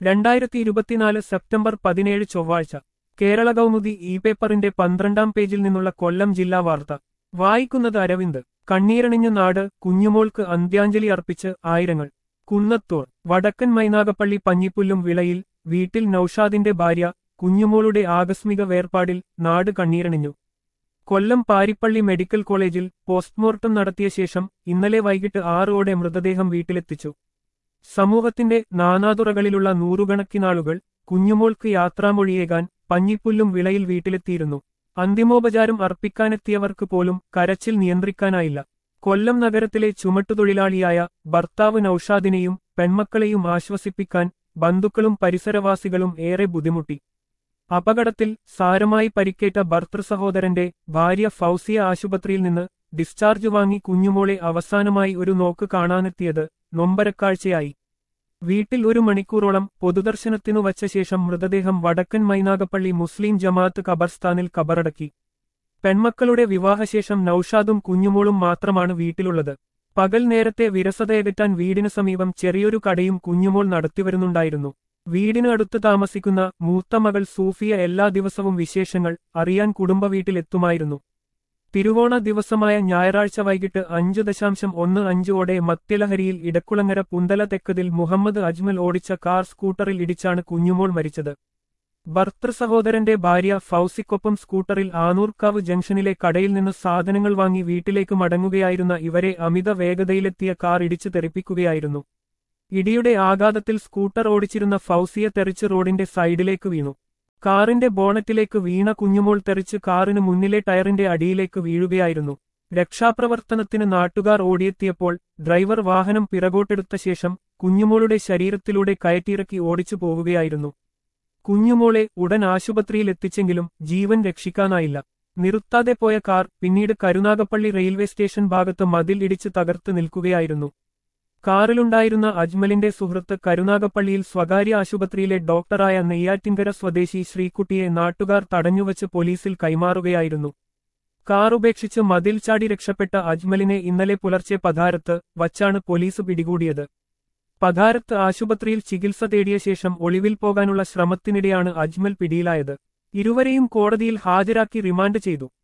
രണ്ടായിരത്തി ഇരുപത്തിനാല് സെപ്റ്റംബർ പതിനേഴ് ചൊവ്വാഴ്ച കേരള കൗമുദി ഇ പേപ്പറിന്റെ പന്ത്രണ്ടാം പേജിൽ നിന്നുള്ള കൊല്ലം ജില്ലാ വാർത്ത വായിക്കുന്നത് അരവിന്ദ് കണ്ണീരണിഞ്ഞ നാട് കുഞ്ഞുമോൾക്ക് അന്ത്യാഞ്ജലി അർപ്പിച്ച് ആയിരങ്ങൾ കുന്നത്തൂർ വടക്കൻ മൈനാഗപ്പള്ളി പഞ്ഞിപ്പുല്ലും വിളയിൽ വീട്ടിൽ നൌഷാദിന്റെ ഭാര്യ കുഞ്ഞുമോളുടെ ആകസ്മിക വേർപാടിൽ നാട് കണ്ണീരണിഞ്ഞു കൊല്ലം പാരിപ്പള്ളി മെഡിക്കൽ കോളേജിൽ പോസ്റ്റ്മോർട്ടം നടത്തിയ ശേഷം ഇന്നലെ വൈകിട്ട് ആറോടെ മൃതദേഹം വീട്ടിലെത്തിച്ചു സമൂഹത്തിന്റെ നാനാതുറകളിലുള്ള നൂറുകണക്കിനാളുകൾ കുഞ്ഞുമോൾക്ക് യാത്രാമൊഴിയേകാൻ പഞ്ഞിപ്പുല്ലും വിളയിൽ വീട്ടിലെത്തിയിരുന്നു അന്തിമോപചാരം അർപ്പിക്കാനെത്തിയവർക്ക് പോലും കരച്ചിൽ നിയന്ത്രിക്കാനായില്ല കൊല്ലം നഗരത്തിലെ ചുമട്ടുതൊഴിലാളിയായ ഭർത്താവ് നൌഷാദിനെയും പെൺമക്കളെയും ആശ്വസിപ്പിക്കാൻ ബന്ധുക്കളും പരിസരവാസികളും ഏറെ ബുദ്ധിമുട്ടി അപകടത്തിൽ സാരമായി പരിക്കേറ്റ ഭർത്തൃസഹോദരന്റെ ഭാര്യ ഫൗസിയ ആശുപത്രിയിൽ നിന്ന് ഡിസ്ചാർജ് വാങ്ങി കുഞ്ഞുമോളെ അവസാനമായി ഒരു നോക്ക് കാണാനെത്തിയത് നൊമ്പരക്കാഴ്ചയായി വീട്ടിൽ ഒരു മണിക്കൂറോളം പൊതുദർശനത്തിനു വച്ച ശേഷം മൃതദേഹം വടക്കൻ മൈനാഗപ്പള്ളി മുസ്ലിം ജമാഅത്ത് ഖബർസ്ഥാനിൽ കബറടക്കി പെൺമക്കളുടെ വിവാഹശേഷം നൌഷാദും കുഞ്ഞുമോളും മാത്രമാണ് വീട്ടിലുള്ളത് പകൽ നേരത്തെ വിരസതയകറ്റാൻ വീടിന് സമീപം ചെറിയൊരു കടയും കുഞ്ഞുമോൾ നടത്തിവരുന്നുണ്ടായിരുന്നു വീടിന് അടുത്ത് താമസിക്കുന്ന മൂത്ത മകൾ സൂഫിയ എല്ലാ ദിവസവും വിശേഷങ്ങൾ അറിയാൻ കുടുംബ വീട്ടിലെത്തുമായിരുന്നു തിരുവോണ ദിവസമായ ഞായറാഴ്ച വൈകിട്ട് അഞ്ചു ദശാംശം ഒന്ന് അഞ്ചോടെ മത്യലഹരിയിൽ ഇടക്കുളങ്ങര പുന്തല തെക്കതിൽ മുഹമ്മദ് അജ്മൽ ഓടിച്ച കാർ സ്കൂട്ടറിൽ ഇടിച്ചാണ് കുഞ്ഞുമോൾ മരിച്ചത് ഭർത്തൃസഹോദരന്റെ ഭാര്യ ഫൗസിക്കൊപ്പം സ്കൂട്ടറിൽ ആനൂർക്കാവ് ജംഗ്ഷനിലെ കടയിൽ നിന്ന് സാധനങ്ങൾ വാങ്ങി വീട്ടിലേക്ക് മടങ്ങുകയായിരുന്ന ഇവരെ അമിത വേഗതയിലെത്തിയ കാർ ഇടിച്ചു തെറിപ്പിക്കുകയായിരുന്നു ഇടിയുടെ ആഘാതത്തിൽ സ്കൂട്ടർ ഓടിച്ചിരുന്ന ഫൗസിയ തെറിച്ച് റോഡിന്റെ സൈഡിലേക്ക് വീണു കാറിന്റെ ബോണറ്റിലേക്ക് വീണ കുഞ്ഞുമോൾ തെറിച്ച് കാറിന് മുന്നിലെ ടയറിന്റെ അടിയിലേക്ക് വീഴുകയായിരുന്നു രക്ഷാപ്രവർത്തനത്തിന് നാട്ടുകാർ ഓടിയെത്തിയപ്പോൾ ഡ്രൈവർ വാഹനം പിറകോട്ടെടുത്ത ശേഷം കുഞ്ഞുമോളുടെ ശരീരത്തിലൂടെ കയറ്റിയിറക്കി ഓടിച്ചു പോവുകയായിരുന്നു കുഞ്ഞുമോളെ ഉടൻ ആശുപത്രിയിൽ എത്തിച്ചെങ്കിലും ജീവൻ രക്ഷിക്കാനായില്ല നിർത്താതെ പോയ കാർ പിന്നീട് കരുനാഗപ്പള്ളി റെയിൽവേ സ്റ്റേഷൻ ഭാഗത്ത് മതിൽ ഇടിച്ച് തകർത്ത് നിൽക്കുകയായിരുന്നു കാറിലുണ്ടായിരുന്ന അജ്മലിന്റെ സുഹൃത്ത് കരുനാഗപ്പള്ളിയിൽ സ്വകാര്യ ആശുപത്രിയിലെ ഡോക്ടറായ നെയ്യാറ്റിൻകര സ്വദേശി ശ്രീകുട്ടിയെ നാട്ടുകാർ തടഞ്ഞുവച്ച് പോലീസിൽ കൈമാറുകയായിരുന്നു കാർ ഉപേക്ഷിച്ച് മതിൽ ചാടി രക്ഷപ്പെട്ട അജ്മലിനെ ഇന്നലെ പുലർച്ചെ പധാരത്ത് വച്ചാണ് പോലീസ് പിടികൂടിയത് പധാരത്ത് ആശുപത്രിയിൽ ചികിത്സ തേടിയ ശേഷം ഒളിവിൽ പോകാനുള്ള ശ്രമത്തിനിടെയാണ് അജ്മൽ പിടിയിലായത് ഇരുവരെയും കോടതിയിൽ ഹാജരാക്കി റിമാൻഡ് ചെയ്തു